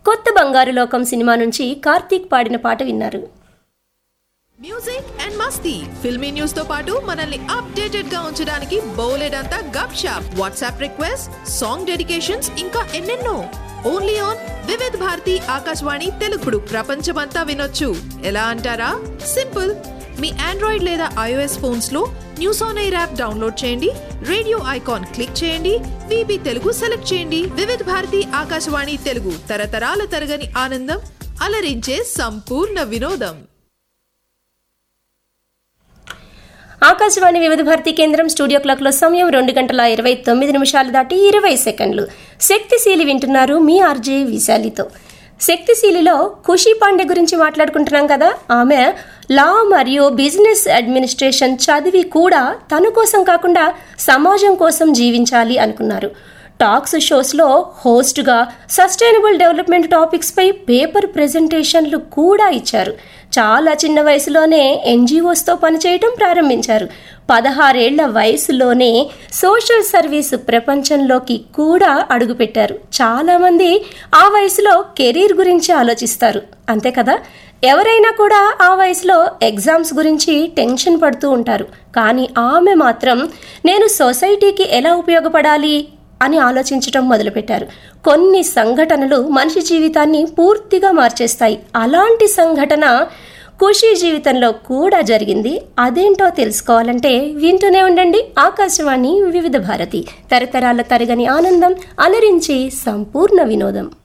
కొత్త బంగారు లోకం సినిమా నుంచి కార్తీక్ పాడిన పాట విన్నారు మ్యూజిక్ అండ్ మస్తీ ఫిల్మీ న్యూస్ తో పాటు మనల్ని అప్డేటెడ్ గా ఉంచడానికి బోలెడ్ అంతా గప్ షాప్ వాట్సాప్ రిక్వెస్ట్ సాంగ్ డెడికేషన్స్ ఇంకా ఎన్నెన్నో ఓన్లీ ఆన్ వివిధ్ భారతి ఆకాశవాణి తెలుగుడు ప్రపంచమంతా వినొచ్చు ఎలా అంటారా సింపుల్ మీ ఆండ్రాయిడ్ లేదా ఐఓఎస్ ఫోన్స్ లో news on air app download చేయండి రేడియో ఐకాన్ క్లిక్ చేయండి విబి తెలుగు సెలెక్ట్ చేయండి వివిధ్ భారతి ఆకాశవాణి తెలుగు తరతరాల తరగని ఆనందం అలరించే సంపూర్ణ వినోదం ఆకాశవాణి వివిధ భారతి కేంద్రం స్టూడియో క్లాక్లో సమయం రెండు గంటల ఇరవై తొమ్మిది నిమిషాలు దాటి ఇరవై సెకండ్లు శక్తిశీలి వింటున్నారు మీ ఆర్జే విశాలితో శక్తిశీలిలో ఖుషి పాండే గురించి మాట్లాడుకుంటున్నాం కదా ఆమె లా మరియు బిజినెస్ అడ్మినిస్ట్రేషన్ చదివి కూడా తన కోసం కాకుండా సమాజం కోసం జీవించాలి అనుకున్నారు టాక్స్ షోస్లో హోస్ట్గా సస్టైనబుల్ డెవలప్మెంట్ టాపిక్స్పై పేపర్ ప్రెజెంటేషన్లు కూడా ఇచ్చారు చాలా చిన్న వయసులోనే ఎన్జిఓస్తో పనిచేయటం ప్రారంభించారు పదహారేళ్ల వయసులోనే సోషల్ సర్వీస్ ప్రపంచంలోకి కూడా అడుగుపెట్టారు చాలామంది ఆ వయసులో కెరీర్ గురించి ఆలోచిస్తారు అంతే కదా ఎవరైనా కూడా ఆ వయసులో ఎగ్జామ్స్ గురించి టెన్షన్ పడుతూ ఉంటారు కానీ ఆమె మాత్రం నేను సొసైటీకి ఎలా ఉపయోగపడాలి అని ఆలోచించటం మొదలుపెట్టారు కొన్ని సంఘటనలు మనిషి జీవితాన్ని పూర్తిగా మార్చేస్తాయి అలాంటి సంఘటన ఖుషి జీవితంలో కూడా జరిగింది అదేంటో తెలుసుకోవాలంటే వింటూనే ఉండండి ఆకాశవాణి వివిధ భారతి తరతరాల తరగని ఆనందం అలరించి సంపూర్ణ వినోదం